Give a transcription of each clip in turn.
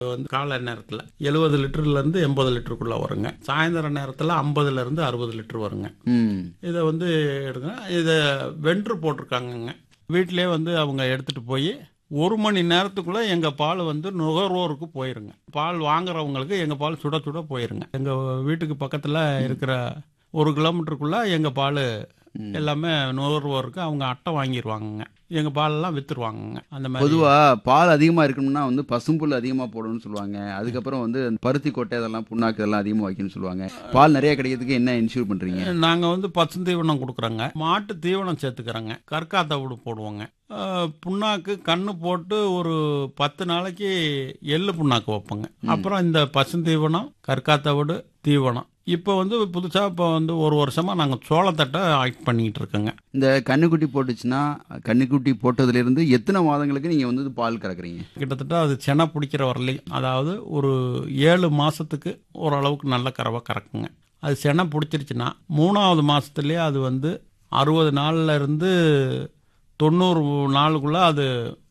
வந்து காலை நேரத்தில் எழுபது லிட்டர்லேருந்து எண்பது லிட்டருக்குள்ளே வருங்க சாயந்தர நேரத்தில் ஐம்பதுலேருந்து அறுபது லிட்டர் வருங்க ம் இதை வந்து எடுங்க இதை வென்று போட்டிருக்காங்கங்க வீட்டிலே வந்து அவங்க எடுத்துகிட்டு போய் ஒரு மணி நேரத்துக்குள்ளே எங்கள் பால் வந்து நுகர்வோருக்கு போயிருங்க பால் வாங்குறவங்களுக்கு எங்கள் பால் சுட சுட போயிருங்க எங்கள் வீட்டுக்கு பக்கத்தில் இருக்கிற ஒரு கிலோமீட்டருக்குள்ளே எங்கள் பால் எல்லாமே நுகர்வோருக்கு அவங்க அட்டை வாங்கிடுவாங்கங்க எங்கள் பாலெல்லாம் விற்றுருவாங்கங்க அந்த மாதிரி பொதுவா பால் அதிகமா இருக்கணும்னா வந்து பசும்புல் அதிகமா போடணும்னு சொல்லுவாங்க அதுக்கப்புறம் வந்து அந்த பருத்தி கொட்டை இதெல்லாம் புண்ணாக்கு இதெல்லாம் அதிகமா வைக்கணும்னு சொல்லுவாங்க பால் நிறைய கிடைக்கிறதுக்கு என்ன இன்சூர் பண்றீங்க நாங்கள் வந்து பசு தீவனம் கொடுக்குறோங்க மாட்டு தீவனம் சேர்த்துக்கிறோங்க கற்காத்த விடு போடுவோங்க அஹ், புண்ணாக்கு கண்ணு போட்டு ஒரு பத்து நாளைக்கு எள்ளு புண்ணாக்கு வைப்போங்க அப்புறம் இந்த பசு தீவனம் கற்காத்த விடு தீவனம் இப்போ வந்து புதுசாக இப்போ வந்து ஒரு வருஷமாக நாங்கள் சோளத்தட்டை ஆக்ட் பண்ணிக்கிட்டு இருக்கோங்க இந்த கண்ணுக்குட்டி போட்டுச்சுன்னா கண்ணுக்குட்டி போட்டதுல இருந்து எத்தனை மாதங்களுக்கு நீங்க வந்து பால் கறக்குறீங்க கிட்டத்தட்ட அது செனை பிடிக்கிற வரலையும் அதாவது ஒரு ஏழு மாதத்துக்கு ஓரளவுக்கு நல்ல கறவை கறக்குங்க அது செனை பிடிச்சிருச்சுன்னா மூணாவது மாதத்துலேயே அது வந்து அறுபது நாள்ல இருந்து தொண்ணூறு நாளுக்குள்ளே அது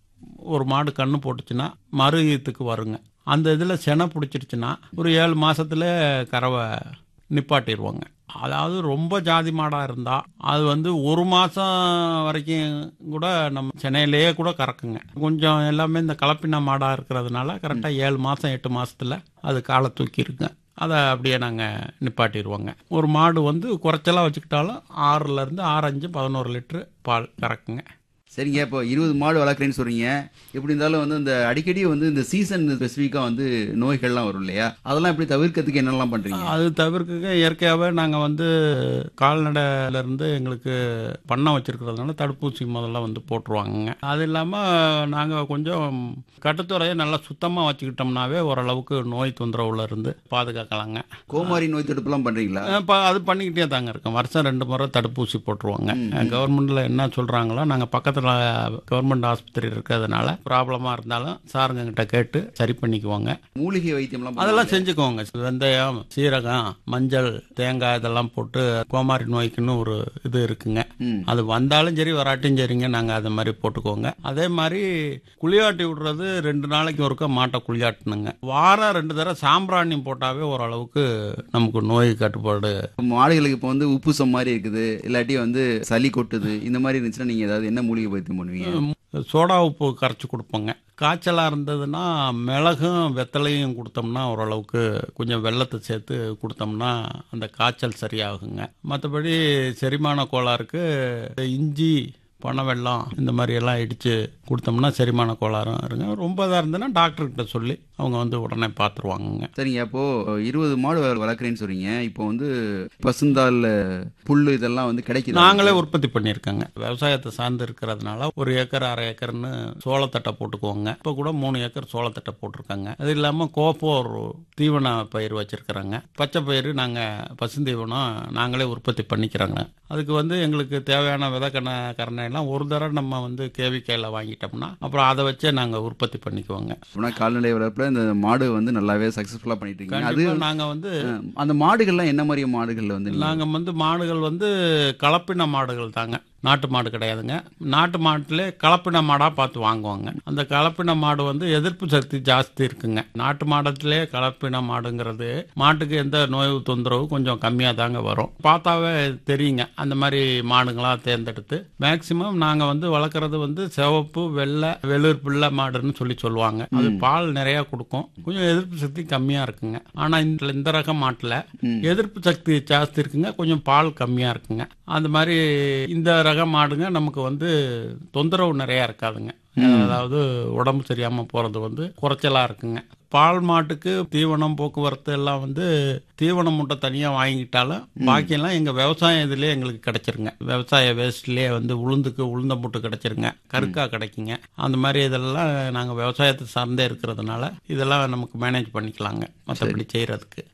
ஒரு மாடு கண்ணு போட்டுச்சுன்னா மறு ஈத்துக்கு வருங்க அந்த இதில் செனை பிடிச்சிருச்சுன்னா ஒரு ஏழு மாசத்துல கறவை நிப்பாட்டிடுவாங்க அதாவது ரொம்ப ஜாதி மாடாக இருந்தால் அது வந்து ஒரு மாதம் வரைக்கும் கூட நம்ம சென்னையிலேயே கூட கறக்குங்க கொஞ்சம் எல்லாமே இந்த கலப்பின மாடாக இருக்கிறதுனால கரெக்டாக ஏழு மாதம் எட்டு மாசத்துல அது காலை தூக்கி இருக்குங்க அதை அப்படியே நாங்கள் நிப்பாட்டிடுவோங்க ஒரு மாடு வந்து குறைச்சலாக வச்சுக்கிட்டாலும் ஆறுலேருந்து ஆறு அஞ்சு பதினோரு லிட்ரு பால் கறக்குங்க சரிங்க இப்போ இருபது மாடு வளர்க்குறேன்னு சொல்றீங்க எப்படி இருந்தாலும் வந்து இந்த அடிக்கடி வந்து இந்த சீசன் ஸ்பெசிஃபிக்காக வந்து நோய்கள்லாம் வரும் இல்லையா அதெல்லாம் எப்படி தவிர்க்கிறதுக்கு என்னெல்லாம் பண்றீங்க அது தவிர்க்க இயற்கையாகவே நாங்கள் வந்து கால்நடையில இருந்து எங்களுக்கு பண்ணை வச்சிருக்கிறதுனால தடுப்பூசி முதல்ல வந்து போட்டுருவாங்கங்க அது இல்லாமல் நாங்கள் கொஞ்சம் கட்டுத்துறையை நல்லா சுத்தமாக வச்சுக்கிட்டோம்னாவே ஓரளவுக்கு நோய் தொந்தரவுல இருந்து பாதுகாக்கலாங்க கோமாரி நோய் தடுப்புலாம் பண்றீங்களா இப்போ அது பண்ணிக்கிட்டே தாங்க இருக்கோம் வருஷம் ரெண்டு முறை தடுப்பூசி போட்டுருவாங்க கவர்மெண்ட்டில் என்ன சொல்கிறாங்களோ நாங்கள் பக்கத்தில் கவர்மெண்ட் ஆஸ்பத்திரி இருக்கிறதுனால ப்ராப்ளமாக இருந்தாலும் சாருங்க கிட்ட கேட்டு சரி பண்ணிக்குவாங்க மூலிகை வைத்தியம்லாம் அதெல்லாம் செஞ்சுக்குவோங்க வெந்தயம் சீரகம் மஞ்சள் தேங்காய் இதெல்லாம் போட்டு கோமாரி நோய்க்குன்னு ஒரு இது இருக்குங்க ம். அது வந்தாலும் சரி வராட்டியும் சரிங்க நாங்கள் அது மாதிரி போட்டுக்குவோங்க அதே மாதிரி குளியாட்டி விடுறது ரெண்டு நாளைக்கு ஒருக்கா மாட்டை குளியாட்டணுங்க வாரம் ரெண்டு தடவை சாம்பிராணி போட்டாவே ஓரளவுக்கு நமக்கு நோய் கட்டுப்பாடு மாடுகளுக்கு இப்போ வந்து உப்புசம் மாதிரி இருக்குது இல்லாட்டி வந்து சளி கொட்டுது இந்த மாதிரி இருந்துச்சுன்னா நீங்க ஏதாவது என்ன மூலிகை வைத்தியம் பண்ணுவீங்க சோடா உப்பு கரைச்சி கொடுப்போங்க காய்ச்சலாக இருந்ததுன்னா மிளகும் வெத்தலையும் கொடுத்தோம்னா ஓரளவுக்கு கொஞ்சம் வெள்ளத்தை சேர்த்து கொடுத்தோம்னா அந்த காய்ச்சல் சரியாகுங்க மற்றபடி செரிமான கோளாறுக்கு இஞ்சி பனை வெல்லம் இந்த மாதிரி எல்லாம் இடித்து கொடுத்தோம்னா செரிமான கோளாறும் இருங்க ரொம்ப இதாக இருந்ததுன்னா டாக்டர்கிட்ட சொல்லி அவங்க வந்து உடனே பார்த்துருவாங்கங்க சரிங்க அப்போ இருபது மாடு வள- வளர்க்குறேன்னு சொல்றீங்க இப்போ வந்து பசுந்தால் புல்லு இதெல்லாம் வந்து கிடைக்குது நாங்களே உற்பத்தி பண்ணியிருக்கோங்க விவசாயத்தை சார்ந்து இருக்கிறதுனால ஒரு ஏக்கர் அரை ஏக்கர்னு சோளத்தட்டை போட்டுக்குவோங்க இப்போ கூட மூணு ஏக்கர் சோளத்தட்டை போட்டிருக்காங்க அது இல்லாமல் கோப்போர் தீவன பயிர் வச்சிருக்கிறோங்க பச்சை பயிர் நாங்கள் பசுந்தீவனம் நாங்களே உற்பத்தி பண்ணிக்கிறோங்க அதுக்கு வந்து எங்களுக்கு தேவையான விதக்கண கரணை எல்லாம் ஒரு தடவை நம்ம வந்து கேவிக்கையில் வாங்கிட்டோம்னா அப்புறம் அதை வச்சே நாங்கள் உற்பத்தி பண்ணிக்குவோங்க அப்படின்னா கால்நடை வளர்ப்புல இந்த மாடு வந்து நல்லாவே சக்சஸ்ஃபுல்லா பண்ணிட்டு இருக்கீங்க அது கண்டிப்பாக நாங்கள் வந்து அஹ், அந்த மாடுகள்லாம் என்ன மாதிரி மாடுகள் வந்து நீங்க- நாங்கள் வந்து மாடுகள் வந்து கலப்பின மாடுகள் தாங்க நாட்டு மாடு கிடையாதுங்க நாட்டு மாட்டிலே கலப்பின மாடாக பார்த்து வாங்குவாங்க அந்த கலப்பின மாடு வந்து எதிர்ப்பு சக்தி ஜாஸ்தி இருக்குங்க நாட்டு மாடத்திலே கலப்பின மாடுங்கிறது மாட்டுக்கு எந்த நோய் தொந்தரவு கொஞ்சம் கம்மியாக தாங்க வரும் பார்த்தாவே தெரியுங்க அந்த மாதிரி மாடுங்களா தேர்ந்தெடுத்து மேக்சிமம் நாங்கள் வந்து வளர்க்குறது வந்து சிவப்பு வெள்ளை வெளிர் பிள்ளை மாடுன்னு சொல்லி சொல்லுவாங்க அது பால் நிறையா கொடுக்கும் கொஞ்சம் எதிர்ப்பு சக்தி கம்மியாக இருக்குங்க ஆனால் இந்த இந்த ரக மாட்டில் எதிர்ப்பு சக்தி ஜாஸ்தி இருக்குங்க கொஞ்சம் பால் கம்மியாக இருக்குங்க அந்த மாதிரி இந்த ரக மாடுங்க நமக்கு வந்து தொந்தரவு நிறையா இருக்காதுங்க அதாவது உடம்பு சரியாம போறது வந்து குறைச்சலா இருக்குங்க பால் மாட்டுக்கு தீவனம் போக்குவரத்து எல்லாம் வந்து தீவனம் மூட்டை தனியாக வாங்கிட்டாலும் பாக்கியெல்லாம் எங்கள் விவசாயம் இதுலேயே எங்களுக்கு கிடைச்சிருங்க விவசாய வேஸ்ட்லேயே வந்து உளுந்துக்கு உளுந்த மூட்டை கிடைச்சிருங்க கருக்கா கிடைக்குங்க அந்த மாதிரி இதெல்லாம் நாங்கள் விவசாயத்தை சார்ந்தே இருக்கிறதுனால இதெல்லாம் நமக்கு மேனேஜ் பண்ணிக்கலாங்க மற்றபடி செய்கிறதுக்கு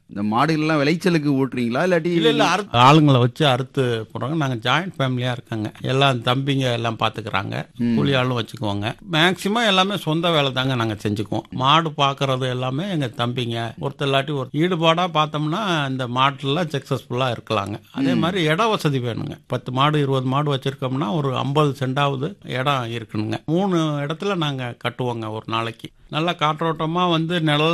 இந்த மாடுகள் எல்லாம் விளைச்சலுக்கு ஓட்டுறீங்களா இல்லாட்டி இல்ல இல்ல அறுத்து ஆளுங்களை வச்சு அறுத்து போடுறாங்க நாங்க ஜாயிண்ட் ஃபேமிலியா இருக்காங்க எல்லாம் தம்பிங்க எல்லாம் பாத்துக்கிறாங்க கூலி ஆளும் வச்சுக்குவாங்க மேக்சிமம் எல்லாமே சொந்த வேலை தாங்க நாங்க செஞ்சுக்குவோம் மாடு பாக்குறது எல்லாமே எங்க தம்பிங்க ஒருத்தர் இல்லாட்டி ஒரு ஈடுபாடா பார்த்தோம்னா இந்த மாட்டுல சக்சஸ்ஃபுல்லா இருக்கலாங்க அதே மாதிரி இட வசதி வேணுங்க பத்து மாடு இருபது மாடு வச்சிருக்கோம்னா ஒரு ஐம்பது சென்டாவது இடம் இருக்கணுங்க மூணு இடத்துல நாங்க கட்டுவோங்க ஒரு நாளைக்கு நல்லா காற்றோட்டமா வந்து நிழல்